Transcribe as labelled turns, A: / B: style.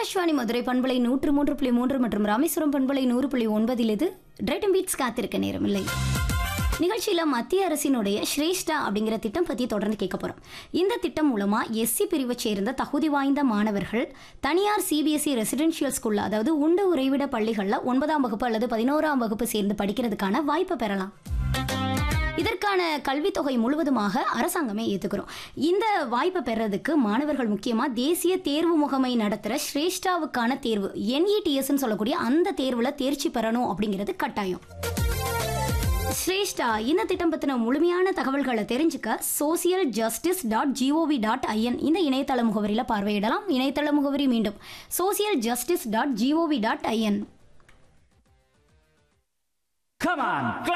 A: ஆகாஷ்வாணி மதுரை பண்பலை நூற்று மூன்று புள்ளி மூன்று மற்றும் ராமேஸ்வரம் பண்பலை நூறு புள்ளி ஒன்பதில் இது டிரைட்டம் பீட்ஸ் காத்திருக்க நேரமில்லை நிகழ்ச்சியில மத்திய அரசினுடைய ஸ்ரேஷ்டா அப்படிங்கிற திட்டம் பத்தி தொடர்ந்து கேட்க போறோம் இந்த திட்டம் மூலமா எஸ்சி பிரிவை சேர்ந்த தகுதி வாய்ந்த மாணவர்கள் தனியார் சிபிஎஸ்இ ரெசிடென்ஷியல் ஸ்கூல்ல அதாவது உண்டு உறைவிட பள்ளிகள்ல ஒன்பதாம் வகுப்பு அல்லது பதினோராம் வகுப்பு சேர்ந்து படிக்கிறதுக்கான வாய்ப்பை பெறலாம் இதற்கான கல்வித்தொகை முழுவதுமாக அரசாங்கமே ஏற்றுக்கிறோம் இந்த வாய்ப்பை பெறதுக்கு மாணவர்கள் முக்கியமாக தேசிய தேர்வு முகமை நடத்துகிற ஸ்ரேஷ்டாவுக்கான தேர்வு என்இடிஎஸ்ன்னு சொல்லக்கூடிய அந்த தேர்வில் தேர்ச்சி பெறணும் அப்படிங்கிறது கட்டாயம் ஸ்ரேஷ்டா இந்த திட்டம் பற்றின முழுமையான தகவல்களை தெரிஞ்சுக்க social justice dot GOV dot IN இந்த இணையதள முகவரியில் பார்வையிடலாம் இணையதள முகவரி மீண்டும் social justice dot GOV dot IN
B: Come on, clap